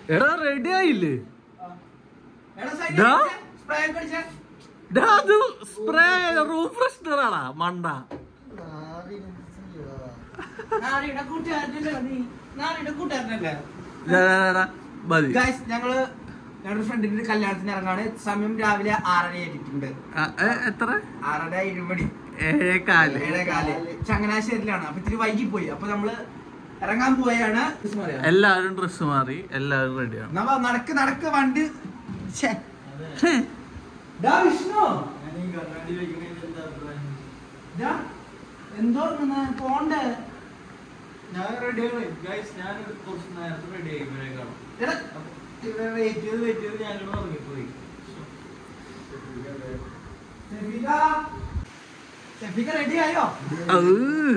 എടാ റെഡി ആയില്ലേ എടാ സൈഡ് ദാ. സ്പ്രേ ഒക്കെ അടിച്ചേ ഡാ, അത് സ്പ്രേ റൂം ഫ്രഷ്നറാടാ മണ്ട നാരിയുടെ കൂട്ടുകാരനല്ലേ നീ നാരിയുടെ കൂട്ടുകാരനല്ലേ ഡാ, ഡാ, ഡാ, ഡാ. മതി ഗൈസ് ഞങ്ങള് ഞങ്ങളുടെ ഫ്രണ്ടിന്റെ കല്യാണത്തിന് ഇറങ്ങാണ് സമയം രാവിലെ ആറര ആയിട്ടുണ്ട് ആ, ഏ, എത്ര ആറര ഇരുമണി ഏഴേകാല് ഏഴേ കാല് ചങ്ങനാശ്ശേരിയിലാണ് അപ്പൊ ഇത്തിരി വൈകി പോയി അപ്പൊ നമ്മള് ഇറങ്ങാൻ പോയാണ് എല്ലാവരും ഡ്രസ് മാറി എല്ലാവരും റെഡിയാണ് നമ്മ നടക്ക് നടക്ക് വണ്ടി ഛെ. ഡാ വിഷ്ണു ഡാ, എന്തോ നിന്ന് പോണ്ടേ ഞാൻ റെഡിയാണ് ഗൈസ് ഞാൻ കുറച്ച് നേരത്തെ റെഡി ആയി ഇവരെക്കാളും എടാ, വെയിറ്റ് ചെയ്ത് വെയിറ്റ് ചെയ്ത് ഞാൻ ഇവിടെ ഇറങ്ങിപ്പോയി സെഫിക സെഫിക റെഡി ആയോ അത്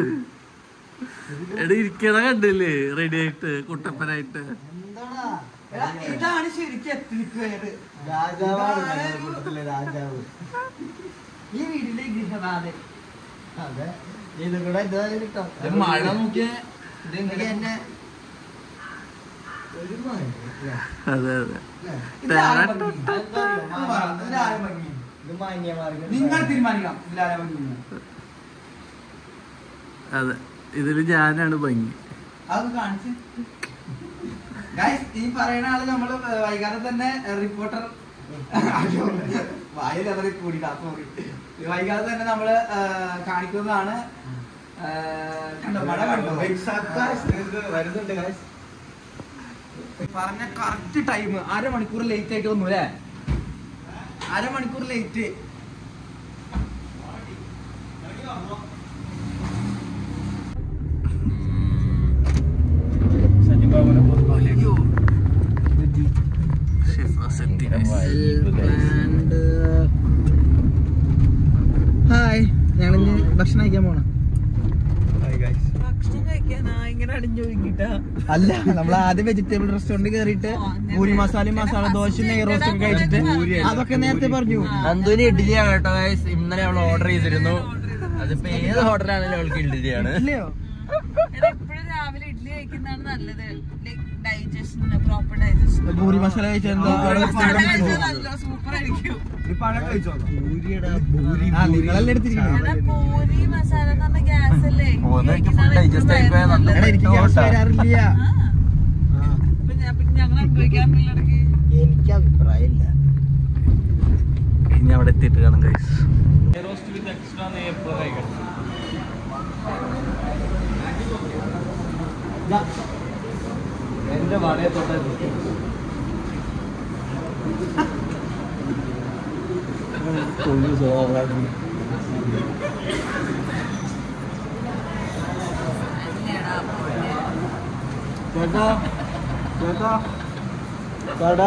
എടാ ഇരിക്കണ കണ്ടില്ലേ റെഡി ആയിട്ട് കുട്ടപ്പനായിട്ട് എടാ, ഇതാണ് ശരിക്കും എത്തിനിക്ക് പേര് രാജാവാണ് ഇതാണ് ഞങ്ങളുടെ കൂട്ടത്തിലെ രാജാവ് ഈ വീട്ടിലെ ഗൃഹനാഥൻ അതെ ഇതും കൂടെ എന്തായാലും കിട്ടും ഇത് മഴ നോക്കിയ ഇതെനിക്ക് എന്നെ ഒരു മഴ ഇല്ല. അതെ അതെ ഇല്ലേ? ഇതാരെ ഭംഗി? ഒന്ന് പറ, ഇതിലാരെ ഭംഗി? ഇത് മാന്യമാർഗ്ഗം നിങ്ങൾ തീരുമാനിക്കാം ഇതിലാരെ ഭംഗി അതെ ഇതില് ഞാനാണ് ഭംഗി അതൊന്ന് കാണിച്ച് ഗൈസ് ഈ പറയുന്ന ആള് നമ്മള് വൈകാതെ തന്നെ റിപ്പോർട്ടർ വായിലെവറി കൂടിയില്ല സോറി വൈകാതെ തന്നെ നമ്മള് ആ, കാണിക്കുന്നതാണ് ആ, കണ്ടോ മഴ കണ്ടോ വരുന്നുണ്ട് guys. പറഞ്ഞ കറക്റ്റ് ടൈം അരമണിക്കൂർ ലേറ്റ് ആയിട്ട് വന്നു അല്ലേ അരമണിക്കൂർ ലേറ്റ് ഹായ് ഞങ്ങളിന്ന് ഭക്ഷണം കഴിക്കാൻ പോണം ഭക്ഷണം കഴിക്കാനാ ഇങ്ങനെ അടിഞ്ഞൊഴുകിട്ടാ അല്ല നമ്മൾ ആദ്യം വെജിറ്റബിൾ റെസ്റ്റോറന്റ് കയറിയിട്ട് പൂരി മസാലയും മസാല ദോശ നെയ് റോസ്റ്റ് ഒക്കെ കഴിച്ചിട്ട് അതൊക്കെ നേരത്തെ പറഞ്ഞു നന്ദുവിന് ഇഡ്ഡലിയാണ് കേട്ടോ ഗൈസ് ഇന്നലെ അവൾ ഓർഡർ ചെയ്തിരുന്നു അതിപ്പോ ഏത് ഹോട്ടലാണെങ്കിലും അവൾക്ക് ഇഡ്ഡലിയാണ് ഇല്ലയോ എപ്പോഴും രാവിലെ ഇഡ്ഡലി കഴിക്കുന്നതാണ് നല്ലത് ഡൈജഷന് പ്രോപ്പർ ഡൈജഷൻ പൂരി മസാല കഴിച്ചാൽ സൂപ്പർ ആയിരിക്കും പൂരിയെടാ, പൂരി, ആ പൂരി. നിങ്ങളല്ലേ എടുത്തിരിക്കുന്നത് എടാ പൂരി മസാല എന്ന് പറഞ്ഞ ഗ്യാസ് അല്ലേ പോകുന്നവർക്ക് full digest ആയി പോയാൽ നല്ല എടാ എനിക്ക് ഗ്യാസ് വരാറില്ല ആ, ഞങ്ങൾ അനുഭവിക്കാറില്ല ഇടയ്ക്ക് എനിക്ക് അഭിപ്രായമില്ല ഇനി അവിടെ എത്തിയിട്ട് കാണാം ഗൈസ് റോസ്റ്റ് വിത്ത് എക്സ്ട്രാ നെയ്യ് എപ്പോഴും കഴിക്കണം എന്റെ വളയെ തൊട്ടായിരുന്നു ചേട്ടാ ചേട്ടാ കട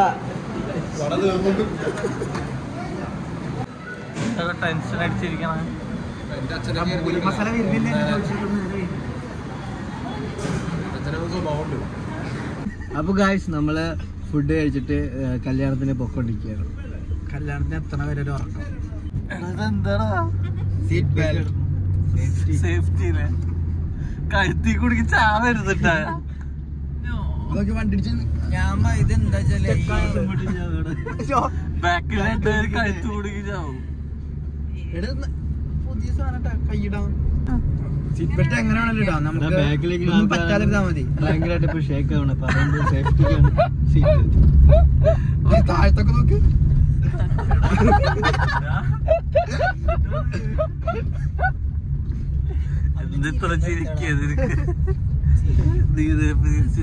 ടെൻഷൻ അടിച്ചിരിക്കണം പൂരി മസാല വരുന്നില്ല അപ്പൊ ഗായ്സ് നമ്മള് ഫുഡ് കഴിച്ചിട്ട് ഏഹ്, കല്യാണത്തിന് പൊക്കോണ്ടിരിക്കുകയാണ് കല്യാണത്തിന് എത്തണ വരെ ഒരു ഉറക്കം എന്താടാ സീറ്റ് ബെൽറ്റ് സേഫ്റ്റിയിലെ കഴുത്തി കുടുക്കി ചാവരുന്നിട്ടാ നോക്കി വണ്ടി ഞാൻ ഇത് എന്താ ബാക്കിൽ കഴുത്ത് കുടുക്കി ചാവും പുതിയ സാധനം കൈയിടാം സീറ്റ് ബെൽറ്റ് എങ്ങനെയാണല്ലോ ഇടാം നമുക്ക് ബാക്കിലേക്ക് ഒന്നും പറ്റാതിരുന്നാ മതി ഭയങ്കരമായിട്ട് ഇപ്പൊ ഷേക്ക് ആവണം അപ്പൊ അതുകൊണ്ട് സേഫ്റ്റിക്കാണ് സീറ്റ് ഈ താഴത്തൊക്കെ നോക്ക് എന്തിത്ര ചിരിക്കിയത് നിനക്ക്? നീ ഇത് പിടിച്ച്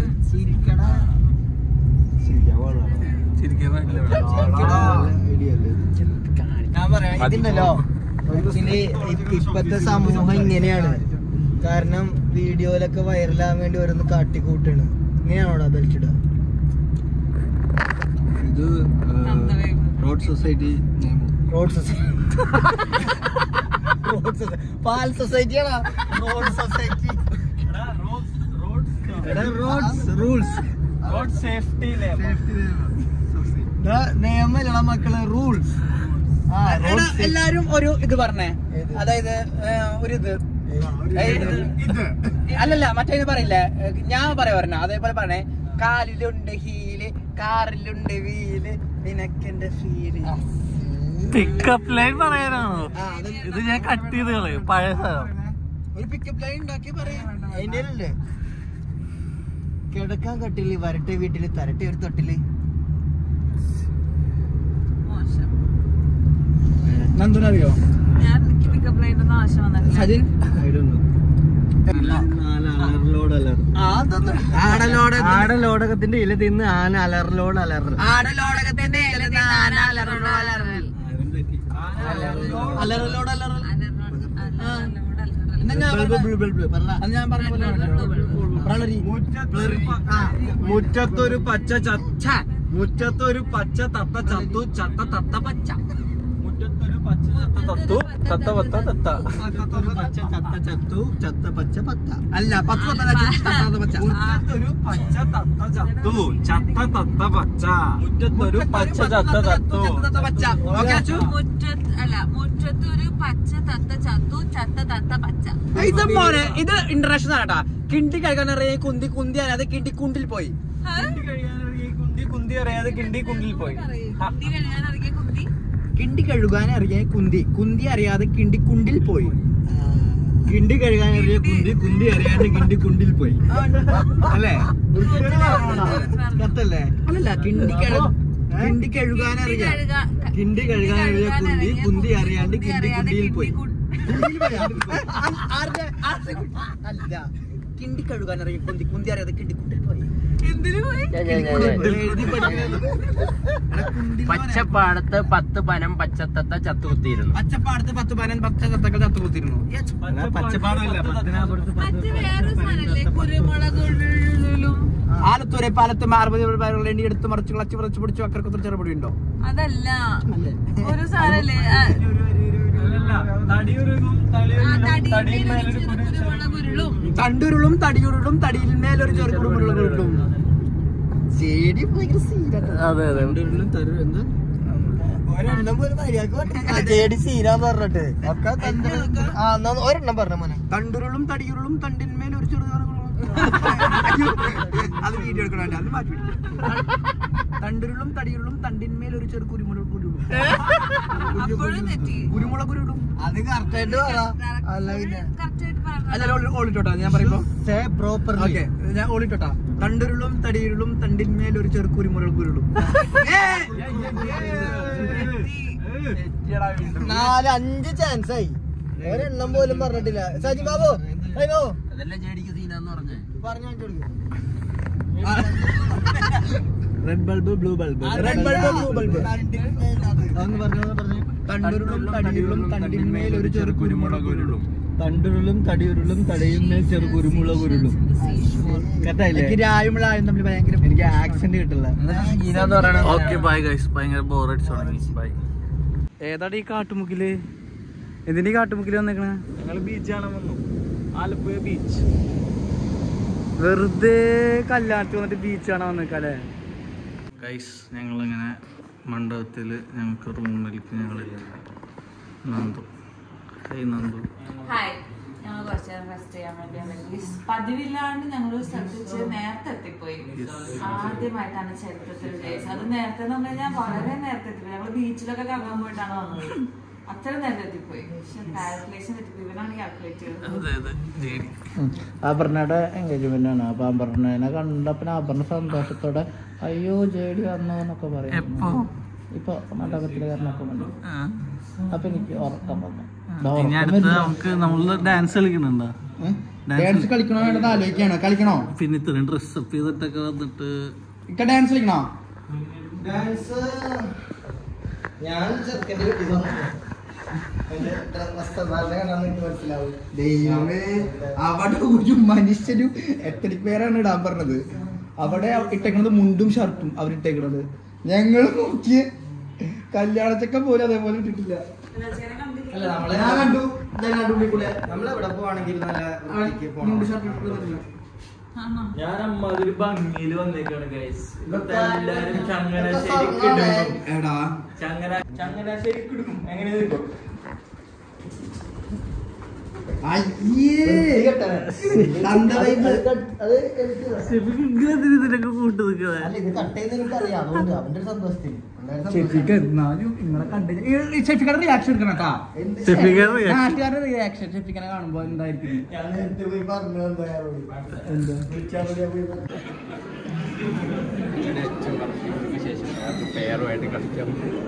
ചിരിക്കാൻ പാടില്ല ഞാൻ പറയാം ഇതിണ്ടല്ലോ ഇതില് ഇപ്പത്തെ സമൂഹം ഇങ്ങനെയാണ് കാരണം വീഡിയോയിലൊക്കെ വൈറലാകാൻ വേണ്ടി ഓരോന്ന് കാട്ടിക്കൂട്ടാണ് ഇങ്ങനെയാണോടാ ബെൽറ്റ് ഇടുക ഇത് road society road society road society പാൽ സൊസൈറ്റിയാണോ road society roads rules road safety നിയമല്ലടാ മക്കളെ റൂൾസ് ആ എടാ, എല്ലാരും ഒരു ഇത് പറഞ്ഞേ ഏത്? അതായത് ഏഹ്, ഒരു ഇത് ഏയ്, അല്ലല്ല മറ്റേ ഇത് പറയില്ലേ ഏഹ്, ഞാൻ പറയാ പറഞ്ഞ അതേപോലെ പറഞ്ഞേ കാലിലുണ്ട് ഹീല് കാറിലുണ്ട് വീല് നിനക്കെന്റെ ഫീല് പിക്കപ്പ് ലൈൻ പറയാനാണോ ഇത് ഞാൻ കട്ട് ചെയ്ത് കളയും പഴയ സാധനം ഒരു പിക്കപ്പ് ലൈൻ ഉണ്ടാക്കി പറയാം അതിന്റെ കിടക്കാൻ കട്ടില് വരട്ടെ വീട്ടില് തരട്ടെ ഒരു തൊട്ടില് മോശം നന്ദനറിയോ ഞാൻ എനിക്ക് പിക്കപ്പ് ലൈൻ്റെ ആവശ്യം വന്നിട്ടില്ല സജിൻ ആടലോടകത്തിന്റെ ഇല തിന്ന് ആന അലറലോട് അലറ ആടലോടകത്തിന്റെ ഇല തിന്ന് ആന അലറലോ അലറൽ. അലറലോട് അലറൽ അലറൽ, അലറലോട് അലറൽ. അത് ഞാൻ പറഞ്ഞ പോലെ പ്രളരി മുറ്റത്തൊരു പച്ച ചച്ച മുറ്റത്തൊരു പച്ച തത്ത ചത്തു ചത്ത തത്ത പച്ച മുറ്റത്തൊരു പച്ച ചത്ത തത്തു തത്ത പത്ത തത്ത മുറ്റത്തൊരു പച്ച ചത്ത ചത്തു ചത്ത പച്ച പത്ത അല്ല പത്ത് പത്താത്ത പച്ച മുറ്റത്തൊരു പച്ച തത്ത ചത്തു ചത്ത തത്ത പച്ച മുറ്റത്തൊരു പച്ച ചത്ത തത്തു പച്ച ഓക്കെ അച്ചു മുറ്റത്ത് അല്ല മുറ്റത്തൊരു പച്ച തത്ത ചത്തു ചത്ത തത്ത പച്ച ഇത് മോനെ ഇത് ഇന്റർനാഷണൽ ആട്ടാ കിണ്ടി കഴിക്കാൻ അറിയാം കുന്തി കുന്തി അറിയാതെ കിണ്ടി കുണ്ടിൽ പോയി കുന്തി കുന്തി അറിയാതെ കിണ്ടി കുണ്ടിൽ പോയി കുന്തി കഴിയാൻ ഇറങ്ങിയ കുന്തി കിണ്ടി കഴുകാൻ അറിയാൻ കുന്തി കുന്തി അറിയാതെ കിണ്ടി കുണ്ടിൽ പോയി കിണ്ടി കഴുകാൻ അറിയാൻ കുന്തി കുന്തി അറിയാതെ കിണ്ടി കുണ്ടിൽ പോയി അല്ലേ കത്തല്ലേ അല്ലല്ല കിണ്ടി കഴു കിണ്ടി കഴുകാൻ അറിയാം കഴുകാ- കിണ്ടി കഴുകാൻ അറിയാൻ കുന്തി കുന്തി അറിയാണ്ട് കുന്തി കിണ്ടി അറിയാതെ കുണ്ടിയിൽ കിണ്ടി പോയി കുണ്ടി- കുണ്ടിയിൽ പോയാ? ആരുടെ- ആരുടെ കുണ്ടി? അല്ല കിണ്ടി കഴുകാൻ അറിയാം കുന്തി കുന്തി അറിയാതെ കിണ്ടി കുണ്ടിൽ പോയി എന്തിനു പോയി എഴുതി പഠിക്കുന്നത് പച്ചപ്പാടത്ത് പത്ത് പനം പച്ചത്തത്ത ചത്തുകുത്തിയിരുന്നു പച്ചപ്പാടത്ത് പത്ത് പതിനൻ പത്ത് തത്തകൾ ചത്തുകൂത്തിരുന്നു പച്ചപ്പാടല്ല മറ്റേ വേറെ സാധനല്ലേ കുരുമുളകുള്ളിലും ആലത്തൂരെ പാലത്ത് മാർബൽ എണ്ണി എടുത്ത് മറിച്ച് ക്ലച്ച് മറിച്ച് പിടിച്ചു അക്കരക്കുത്ര ചെറുപടി ഉണ്ടോ അതല്ല ഒരു സാധനല്ലേ ആ, ആ, തടിയിന്മേലൊരു ചെറു കുരുമുളകുരുളും തണ്ടുരുളും തടിയുരുളും തടിയിൽ മേലൊരു ചെറുകുടുമുള്ളും ശരി ഭയങ്കര സീനാട്ടോ അതെ അതെ ഒരെണ്ണം പോലും മര്യാദക്ക് പറഞ്ഞില്ല. ജേഡി സീനാന്ന് പറഞ്ഞിട്ട് ഒക്കെ തന്നെ ആ എന്നാ ഒരെണ്ണം പറഞ്ഞ മോനെ തണ്ടുരുളും തടിയുരുളും തണ്ടിന്മേൽ ഒരു ചെറു അത് വീഡിയോ എടുക്കണോ അത് മാറ്റി പിടിക്ക്. തണ്ടുരുളും തടിയുരുളും തണ്ടിന്മേൽ ഒരു ചെറു കുരുമുളക് കുരുളും അപ്പോഴും തെറ്റി കുരുമുളക് കുരുടും അത് കറക്റ്റ് ആയിട്ട് പറ അല്ല പിന്നെ കറക്റ്റ് ആയിട്ട് പറഞ്ഞു അല്ല ഓളിട്ടോട്ടാ ഞാൻ പറയുമ്പോ സേ പ്രോപ്പർ ഓക്കെ ഞാൻ ഓളിട്ടോട്ടാ തണ്ടുരുളും തടിയുരുളും തണ്ടിന്മേൽ ഒരു ചെറു കുരുമുളക് കുരുളും നാല് അഞ്ച് ചാൻസ് ആയി ഒരെണ്ണം പോലും പറഞ്ഞിട്ടില്ല സജി ബാബു അയ്യോ അതല്ല ജേടിക്ക് സീനാന്ന് പറഞ്ഞേ പറഞ്ഞു red bulb blue bulb red bulb blue bulb അതൊന്ന് പറഞ്ഞു പറഞ്ഞു തണ്ടുരുളും തടിയുരുളും തണ്ടിന്മേൽ ഒരു ചെറു കുരുമുളക് കുരുളും തണ്ടുരുളും തടിയുരുളും തടയുന്ന ചെറു കുരുമുളക് ഉരുളും എനിക്ക് രായുമുള്ള ആയും തമ്മിൽ ഭയങ്കര എനിക്ക് ആക്സെന്റ് കിട്ടില്ല സീനാന്ന് പറയണ ഓക്കെ ബൈ ഗൈസ് ഭയങ്കര ബോറടിച്ചു തുടങ്ങി ബൈ ഏതാടി ഈ കാട്ടുമുക്കില് എന്തിന്റെ ഈ കാട്ടുമുക്കില് വന്നേക്കണ ഞങ്ങൾ ബീച്ച് കാണാൻ വന്നു ആലപ്പുഴ ബീച്ച് വെറുതെ കല്യാണത്തിൽ വന്നിട്ട് ബീച്ച് കാണാൻ വന്നേക്കല്ലേ ഗൈസ് ഞങ്ങളിങ്ങനെ മണ്ഡപത്തിൽ ഞങ്ങൾക്ക് റൂമിലേക്ക് ഞങ്ങളില്ല നന്ദു ഹൈ നന്ദു ഹായ് ഞങ്ങൾ കുറച്ച് നേരം റെസ്റ്റ് ചെയ്യാൻ വേണ്ടി ഇറങ്ങി. പതിവില്ലാണ്ട് ഞങ്ങൾ സ്ഥലത്ത് നേരത്തെ എത്തിപ്പോയി ആദ്യമായിട്ടാണ് ചരിത്രത്തിൽ ഡേയ്സ് അത് നേരത്തെ എന്ന് പറഞ്ഞു കഴിഞ്ഞാൽ വളരെ നേരത്തെ എത്തിപ്പോയി ഞങ്ങൾ ബീച്ചിലൊക്കെ കറങ്ങാൻ പോയിട്ടാണ് വന്നത് അത്ര നേരത്തെ എത്തിപ്പോയി പക്ഷെ കാൽക്കുലേഷൻ എത്തിപ്പോയി ഇവനാണ് കാൽക്കുലേറ്റ് ചെയ്തത് അതെ അതെ ജേഡി അപർണയുടെ എൻഗേജ്മെന്റ് ആണ് അപ്പൊ അപർണനെ കണ്ടപ്പോ അപർണ സന്തോഷത്തോടെ അയ്യോ ജേഡി വന്നു എന്നൊക്കെ പറയും എപ്പോ ഇപ്പൊ മണ്ഡപത്തിലെ കാരണമൊക്കെ വന്നു ആ. അപ്പൊ എനിക്ക് ഉറക്കം വന്നു ദാ ഇനി ഉറക്കം അടുത്ത് വരുന്നു. നമുക്ക് നമ്മള് ഡാൻസ് കളിക്കുന്നുണ്ടോ ഡാൻസ് കളിക്കണോ വേണ്ടത് ആലോചിക്കാണ് കളിക്കണോ പിന്നെ ഇത്രയും ഡ്രസ് അപ്പ് ചെയ്തിട്ടൊക്കെ വന്നിട്ട് ഇക്ക ഡാൻസ് കളിക്കണോ ഡാൻസ് ഞാൻ ചെറുക്കൻ്റെ വീട്ടിൽ വന്നു. എന്റെ വസ്ത്രധാരണ കണ്ടാൽ നിങ്ങൾക്ക് മനസ്സിലാവും ദൈവമേ അവിടെ ഒരു മനുഷ്യരും എത്തനിക് പേരാണ് ഇടാൻ പറഞ്ഞത് അവിടെ ഇട്ടേക്കണത് മുണ്ടും ഷർട്ടും അവരിട്ടേക്കണത് ഞങ്ങൾ നോക്കിയ കല്യാണച്ചക്ക പോലും അതേപോലെ ഇട്ടിട്ടില്ല അല്ല നമ്മളെ ഞാൻ കണ്ടു ഞാൻ കണ്ടു ഉള്ളിൽ കൂടെ നമ്മളെവിടെ പോവാണെങ്കിൽ നല്ല വൃത്തിക്ക് പോണം. മുണ്ട് ഷർട്ട് ഇട്ടിട്ടില്ല ഞാൻ അമ്മാതിരി ഭംഗിയിൽ വന്നേക്കാണ് ഗൈസ് ഇതൊക്കെ എല്ലാരും ചങ്ങന ഇതൊക്കെ ശരിക്കും സ്വർണ്ണമേ. എടാ ചങ്ങന ചങ്ങന ശരിക്കും എങ്ങനെ അയ്യേ തന്ത വൈബ് അത് എനിക്ക് ഇതിനൊക്കെ കൂട്ടു നിൽക്കുന്നത് അല്ല ഇത് കട്ട് ചെയ്ത് എനിക്കറിയാം അതുകൊണ്ട് അവന്റെ ഒരു സന്തോഷത്തിന് അവന്റെ ഒരു ഷെഫിക്ക് സന്തോഷം. എന്നാലും നിങ്ങളെ കണ്ടില്ല ഷെഫിക്കയുടെ റിയാക്ഷൻ എടുക്കണം കേട്ടാ എന്ത് ഷെഫിക്കയുടെ reaction. നാട്ടുകാരുടെ റിയാക്ഷൻ ഷെഫിക്കനെ കാണുമ്പോ എന്തായിരിക്കും ഞാൻ നേരത്തെ പോയി പറഞ്ഞു എന്താ അയാളോട്. എന്താ വിളിച്ചാൽ മതി, ഞാൻ പോയി പറഞ്ഞു. പേരുമായിട്ട് കളിക്കാം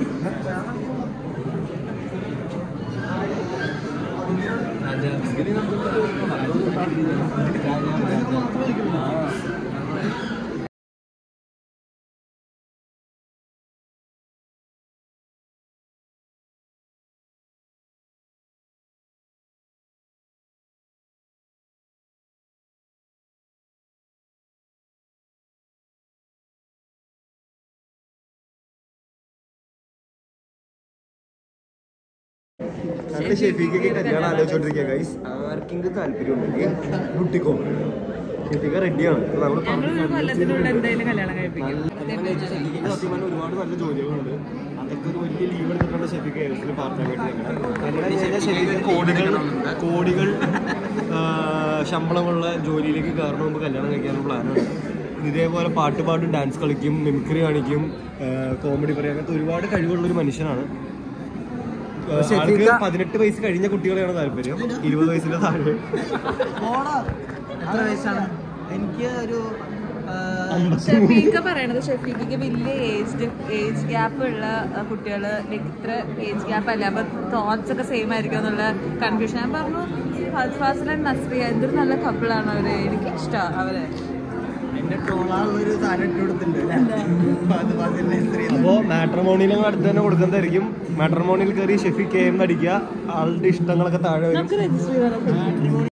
രണ്ട് ഷെഫീക്കൊക്കെ കല്യാണം ആലോചിച്ചോണ്ടിരിക്കുക ഗൈസ് ആർക്കെങ്കിലും താല്പര്യമുണ്ടെങ്കിൽ കുട്ടിക്കോ ഷെഫീക്ക റെഡിയാണ് നമ്മൾ ഞങ്ങളൊരു കൊല്ലത്തിനുള്ളിൽ എന്തായാലും കല്യാണം കഴിപ്പിക്കും ഷെഫീക്ക് സത്യം പറഞ്ഞാൽ ഒരുപാട് നല്ല ജോലികളുണ്ട് അതൊക്കെ ഒരു വലിയ ലീവ് എടുത്തിട്ടുണ്ട് ഷെഫീക്ക് കേരളത്തിൽ പാർട്ടാൻ വേണ്ടി നിൽക്കണം കാരണം എന്ന് വെച്ച് കഴിഞ്ഞാൽ ഷെഫീക്ക് കോടികൾ കോടികൾ ആ, ശമ്പളമുള്ള ജോലിയിലേക്ക് കയറുന്ന മുമ്പ് കല്യാണം കഴിക്കാനുള്ള പ്ലാനാണ് ഇതേപോലെ പാട്ട് പാടും ഡാൻസ് കളിക്കും മിമിക്രി കാണിക്കും കോമഡി പറയും അങ്ങനത്തെ ഒരുപാട് കഴിവുള്ള ഒരു മനുഷ്യനാണ് ആ, ആൾക്ക് പതിനെട്ട് വയസ്സ് കഴിഞ്ഞ കുട്ടികളെയാണ് താല്പര്യം ഇരുപത് വയസ്സിന്റെ താഴെ പോടാ. എത്ര വയസ്സാണ് എനിക്ക് ഒരു ആ, ഷെഫീക്ക പറയണത് ഷെഫീക്ക് വലിയ ഏജ് ഏജ് ഗ്യാപ്പ് ഉള്ള കുട്ടികൾ ഇത്ര ഏജ് ഗ്യാപ്പ് അല്ല അപ്പൊ തോട്ട്സ് ഒക്കെ സെയിം ആയിരിക്കും എന്നുള്ള കൺഫ്യൂഷൻ ഞാൻ പറഞ്ഞു ഫസ്റ്റ് ഫാസിൽ ആൻഡ് നസ്രിയ എന്തൊരു നല്ല കപ്പിളാണ് അവര് എനിക്ക് ഇഷ്ടമാണ് അവര് എന്റെ ട്രോളാനുള്ള ഒരു സാധനം ഇട്ട് കൊടുത്തിട്ടുണ്ട് അത് പതിനെ സ്ത്രീ അപ്പോ മാട്രമോണിയിൽ അടുത്ത് തന്നെ കൊടുക്കുന്നതായിരിക്കും മാട്രമോണിയിൽ കയറി ഷെഫി കെ എം അടിക്കുക ആളുടെ ഇഷ്ടങ്ങളൊക്കെ താഴെ വരും നമുക്ക് രജിസ്റ്റർ ചെയ്യണം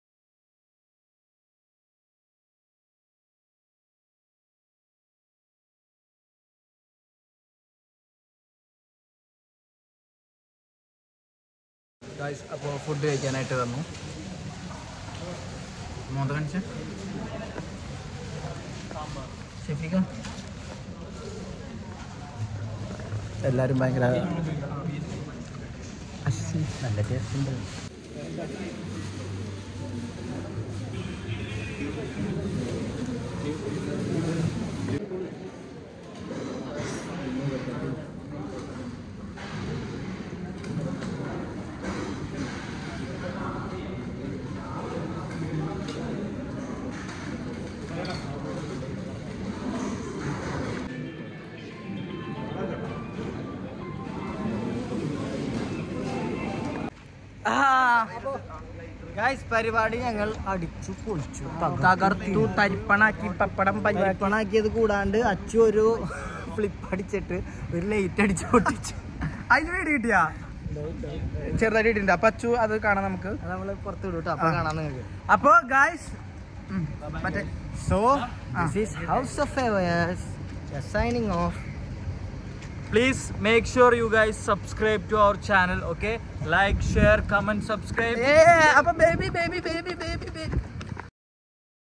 അപ്പോൾ ഫുഡ് കഴിക്കാനായിട്ട് വന്നു മോന്ത കാണിച്ച ഷെഫിക്ക എല്ലാവരും ഭയങ്കര അശ്ശി, നല്ല ടേസ്റ്റ് ഉണ്ട് ഗൈസ് പരിപാടി ഞങ്ങൾ അടിച്ചു പൊളിച്ചു തകർത്തു തരിപ്പണാക്കി പപ്പടം പരിപാടി പരിപ്പണാക്കിയത് കൂടാണ്ട് അച്ചു ഒരു ഫ്ലിപ്പ് അടിച്ചിട്ട് ഒരു ലൈറ്റ് അടിച്ച് പൊട്ടിച്ചു അതിന് വേണ്ടി കിട്ടിയാ ചെറുതായിട്ട് ഇട്ടിട്ടുണ്ട് അപ്പൊ അച്ചു അത് കാണാം നമുക്ക് അത് നമ്മള് പുറത്ത് വിടും കേട്ടോ അപ്പൊ ആ. കാണാൻ നിങ്ങൾക്ക് അപ്പൊ ഗായ്സ് മറ്റേ so ah. This is house of favours signing off Please make sure you guys subscribe to our channel, okay? Like, share, comment, subscribe. അപ്പൊ baby baby baby baby baby